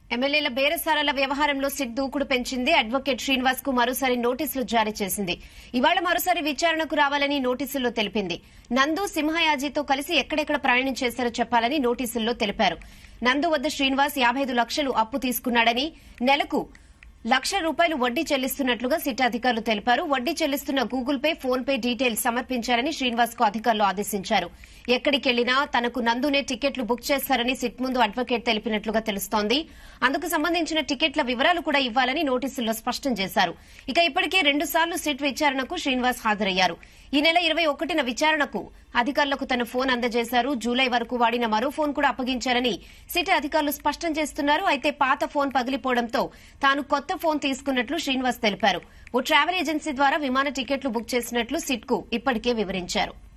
ఎమ్మెల్యేల బేరసారాల వ్యవహారంలో సిట్ దూకుడు పెంచింది అడ్వకేట్ శ్రీనివాస్ కు మరోసారి నోటీసులు జారీ చేసింది ఇవాళ మరోసారి విచారణకు రావాలని నోటీసుల్లో తెలిపింది నందు సింహయాజీతో కలిసి ఎక్కడెక్కడ ప్రయాణం చేశారో చెప్పాలని నోటీసుల్లో తెలిపారు నందు వద్ద శ్రీనివాస్ యాభై లక్షలు అప్పు తీసుకున్నాడని నెలకు లక్ష రూపాయలు వడ్డీ చెల్లిస్తున్నట్లుగా సిట్ అధికారులు తెలిపారు వడ్డీ చెల్లిస్తున్న Google Pay PhonePe details Srinivas శ్రీనివాస్ కు అధికారులు ఆదేశించారు ఎక్కడికెళ్లినా తనకు నందునే టికెట్లు బుక్ చేస్తారని సిట్ ముందు అడ్వకేట్ తెలిపినట్లుగా తెలుస్తోంది అందుకు సంబంధించిన టికెట్ల వివరాలు కూడా ఇవ్వాలని నోటీసుల్లో స్పష్టం చేశారు ఇక ఇప్పటికే రెండు సార్లు సిట్ విచారణకు శ్రీనివాస్ హాజరయ్యారు ఈ నెల ఇరవై ఒకటిన విచారణకు అధికారులకు తన ఫోన్ అందజేశారు జూలై వరకు వాడిన మరో ఫోన్ కూడా అప్పగించారని సిట్ అధికారులు స్పష్టం చేస్తున్నారు అయితే పాత ఫోన్ పగిలిపోవడంతో తాను కొత్త ఫోన్ తీసుకున్నట్లు శ్రీనివాస్ తెలిపారు ఓ ట్రావెల్ ఏజెన్సీ ద్వారా విమాన టికెట్లు బుక్ చేసినట్లు సిట్కు ఇప్పటికే వివరించారు